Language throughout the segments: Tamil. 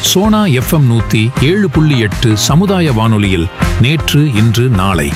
சோனா எஃப்எம் நூத்தி ஏழு புள்ளி எட்டு சமுதாய வானொலியில் நேற்று இன்று நாளை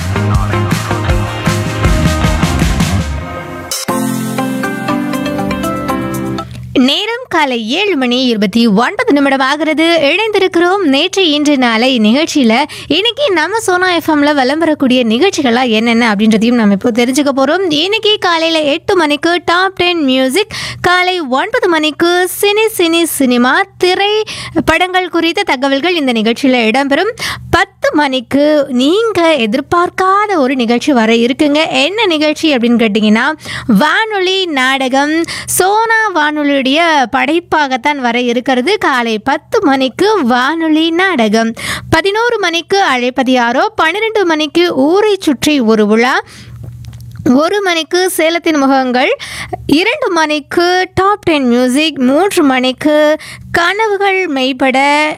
நேரம் காலை ஏழு மணி இருபத்தி ஒன்பது நிமிடம் ஆகிறது இணைந்திருக்கிறோம் நேற்று இன்று நாளை நிகழ்ச்சியில இன்னைக்கு நம்ம சோனா எஃப்எம்ல விளம்பரக்கூடிய நிகழ்ச்சிகள்லாம் என்னென்ன அப்படின்றதையும் நம்ம இப்போ தெரிஞ்சுக்க போறோம் இன்னைக்கு காலையில எட்டு மணிக்கு டாப் டென் மியூசிக் காலை ஒன்பது மணிக்கு சினி சினி சினிமா திரை படங்கள் குறித்த தகவல்கள் இந்த நிகழ்ச்சியில இடம்பெறும் பத்து மணிக்கு நீங்க எதிர்பார்க்காத ஒரு நிகழ்ச்சி வர இருக்குங்க என்ன நிகழ்ச்சி அப்படின்னு கேட்டிங்கன்னா வானொலி நாடகம் சோனா வானொலியுடைய படைப்பாகத்தான் வர இருக்கிறது காலை பத்து மணிக்கு வானொலி நாடகம் பதினோரு மணிக்கு அழைப்பது யாரோ பன்னிரெண்டு மணிக்கு ஊரை சுற்றி ஒரு விழா ஒரு மணிக்கு சேலத்தின் முகங்கள் இரண்டு மணிக்கு டாப் டென் மியூசிக் மூன்று மணிக்கு கனவுகள் மெய்ப்பட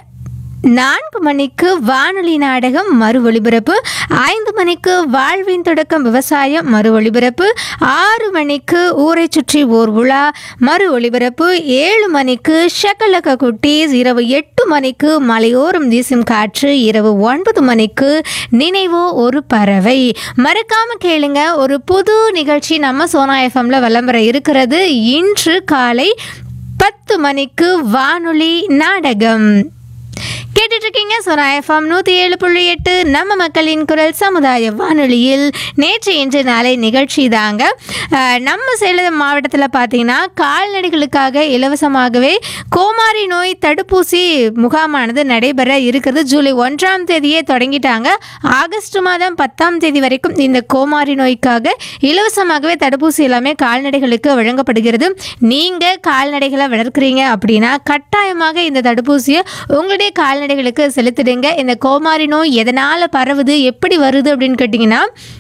நான்கு மணிக்கு வானொலி நாடகம் மறு ஒளிபரப்பு ஐந்து மணிக்கு வாழ்வின் தொடக்கம் விவசாயம் மறு ஒளிபரப்பு ஆறு மணிக்கு ஊரை சுற்றி ஓர் விழா மறு ஒளிபரப்பு ஏழு மணிக்கு ஷக்கலக்க குட்டீஸ் இரவு எட்டு மணிக்கு மலையோரம் வீசும் காற்று இரவு ஒன்பது மணிக்கு நினைவோ ஒரு பறவை மறக்காம கேளுங்க ஒரு புது நிகழ்ச்சி நம்ம சோனா எஃப்எம்ல விளம்பரம் இருக்கிறது இன்று காலை பத்து மணிக்கு வானொலி நாடகம் கேட்டுட்டு இருக்கீங்க சோனா எஃப்எம் நூற்றி ஏழு புள்ளி எட்டு நம்ம மக்களின் குரல் சமுதாய வானொலியில் நேற்று இன்று நாளை நிகழ்ச்சி தாங்க அஹ், நம்ம சேலம் மாவட்டத்தில் பார்த்தீங்கன்னா கால்நடைகளுக்காக இலவசமாகவே கோமாரி நோய் தடுப்பூசி முகாமானது நடைபெற இருக்கிறது ஜூலை ஒன்றாம் தேதியே தொடங்கிட்டாங்க ஆகஸ்ட் மாதம் பத்தாம் தேதி வரைக்கும் இந்த கோமாரி நோய்க்காக இலவசமாகவே தடுப்பூசி எல்லாமே கால்நடைகளுக்கு வழங்கப்படுகிறது நீங்கள் கால்நடைகளை வளர்க்குறீங்க அப்படின்னா கட்டாயமாக இந்த தடுப்பூசியை உங்களுடைய கால்நடைகளுக்கு செலுத்திடுங்க இந்த கோமாரி நோய் எதனால் பரவுது எப்படி வருது அப்படின்னு கேட்டிங்கன்னா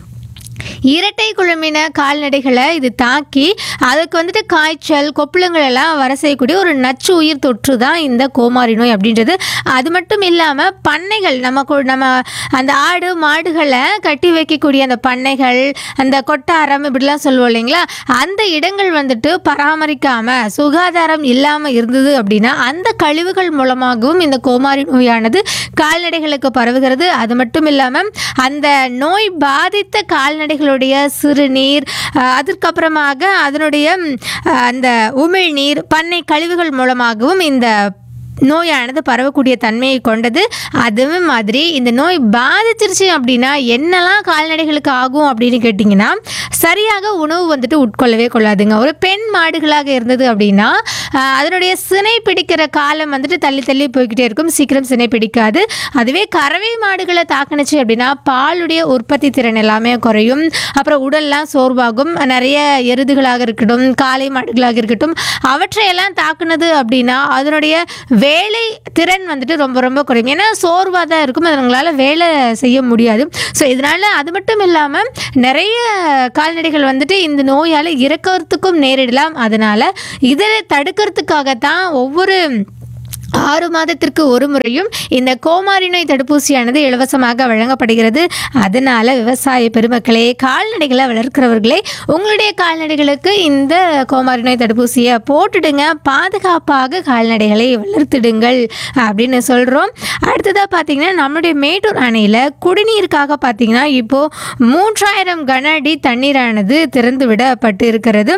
இரட்டை குழம்பின கால்நடைகளை இது தாக்கி அதுக்கு வந்துட்டு காய்ச்சல் கொப்புளங்கள் எல்லாம் வர செய்யக்கூடிய ஒரு நச்சு உயிர் தொற்று தான் இந்த கோமாரி நோய் அப்படின்றது அது மட்டும் இல்லாமல் பண்ணைகள் நம்ம கு- நம்ம அந்த ஆடு மாடுகளை கட்டி வைக்கக்கூடிய அந்த பண்ணைகள் அந்த கொட்டாரம் இப்படிலாம் சொல்லுவோம் இல்லைங்களா அந்த இடங்கள் வந்துட்டு பராமரிக்காம சுகாதாரம் இல்லாமல் இருந்தது அப்படின்னா அந்த கழிவுகள் மூலமாகவும் இந்த கோமாரி நோயானது கால்நடைகளுக்கு பரவுகிறது அது மட்டும் இல்லாமல் அந்த நோய் பாதித்த கால்நடைகளுடைய சிறுநீர் அஹ், அதற்கப்புறமாக அதனுடைய ம், அஹ், அந்த உமிழ்நீர் பண்ணை கழிவுகள் மூலமாகவும் இந்த நோயானது பரவக்கூடிய தன்மையை கொண்டது அதுவே மாதிரி இந்த நோய் பாதிச்சிருச்சு அப்படின்னா என்னெல்லாம் கால்நடைகளுக்கு ஆகும் அப்படின்னு கேட்டிங்கன்னா சரியாக உணவு வந்துட்டு உட்கொள்ளவே கொள்ளாதுங்க ஒரு பெண் மாடுகளாக இருந்தது அப்படின்னா ஆஹ், அதனுடைய சினை பிடிக்கிற காலம் வந்துட்டு தள்ளி தள்ளி போய்கிட்டே இருக்கும் சீக்கிரம் சினை பிடிக்காது அதுவே கறவை மாடுகளை தாக்குனுச்சு அப்படின்னா பாலுடைய உற்பத்தி திறன் எல்லாமே குறையும் அப்புறம் உடல்லாம் சோர்வாகும் நிறைய எருதுகளாக இருக்கட்டும் காளை மாடுகளாக இருக்கட்டும் அவற்றையெல்லாம் தாக்குனது அப்படின்னா அதனுடைய வேலை திறன் வந்துட்டு ரொம்ப ரொம்ப குறையும் ஏன்னா சோர்வாக தான் இருக்கும் அதனால வேலை செய்ய முடியாது ஸோ இதனால அது மட்டும் இல்லாமல் நிறைய கால்நடைகள் வந்துட்டு இந்த நோயால் இறக்கறதுக்கும் நேரிடலாம் அதனால இதை தடுக்கிறதுக்காகத்தான் ஒவ்வொரு ஆறு மாதத்திற்கு ஒரு முறையும் இந்த கோமாரி நோய் தடுப்பூசியானது இலவசமாக வழங்கப்படுகிறது அதனால விவசாய பெருமக்களே கால்நடைகளை வளர்க்கிறவர்களே உங்களுடைய கால்நடைகளுக்கு இந்த கோமாரி நோய் தடுப்பூசியை போட்டுடுங்க பாதுகாப்பாக கால்நடைகளை வளர்த்திடுங்கள் அப்படின்னு சொல்கிறோம் அடுத்ததாக பார்த்தீங்கன்னா நம்மளுடைய மேட்டூர் அணையில் குடிநீருக்காக பார்த்தீங்கன்னா இப்போது மூன்றாயிரம் கன அடி தண்ணீரானது திறந்து விடப்பட்டு இருக்கிறது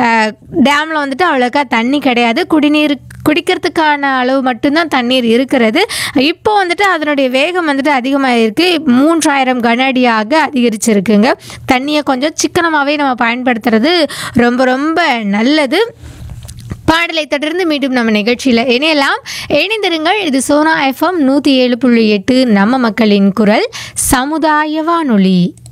டேமில் வந்துட்டு அவ்வளோக்கா தண்ணி கிடையாது குடிநீர் குடிக்கிறதுக்கான அளவு மட்டும்தான் தண்ணீர் இருக்கிறது இப்போ வந்துட்டு அதனுடைய வேகம் வந்துட்டு அதிகமாக இருக்கு மூன்றாயிரம் கன அடியாக அதிகரிச்சிருக்குங்க தண்ணியை கொஞ்சம் சிக்கனமாகவே நம்ம பயன்படுத்துறது ரொம்ப ரொம்ப நல்லது பாடலை தொடர்ந்து மீண்டும் நம்ம நிகழ்ச்சியில் இணையலாம் இணைந்திருங்கள் இது சோனா எஃப்எம் நூற்றி ஏழு புள்ளி எட்டு நம்ம மக்களின் குரல் சமுதாய வானொலி